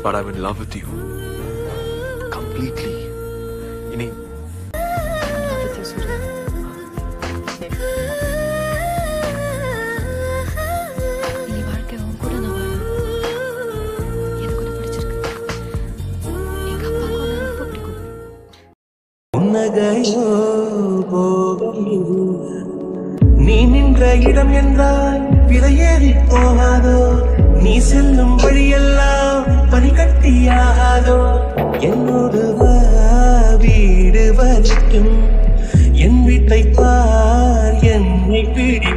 but I'm in love with you. Completely. இனி love with you, Surya. இனி வாழ்க்கை உன் கூட நான் வாழணும். எனக்கு உன்னை பிடிச்சிருக்கு. எங்க அப்பாவுக்கு உன்னை ரொம்ப பிடிக்கும். புன்னகையோ போகும் இது. நீ நின்ற இடம் என்றால் விலையேறி போகாதோ நீ செல்லும் வழியெல்லாம் பனிக்கட்டியாகாதோ என்னோடு வா வீடு வரைக்கும் என் வீட்டை பார் என்னை பிடி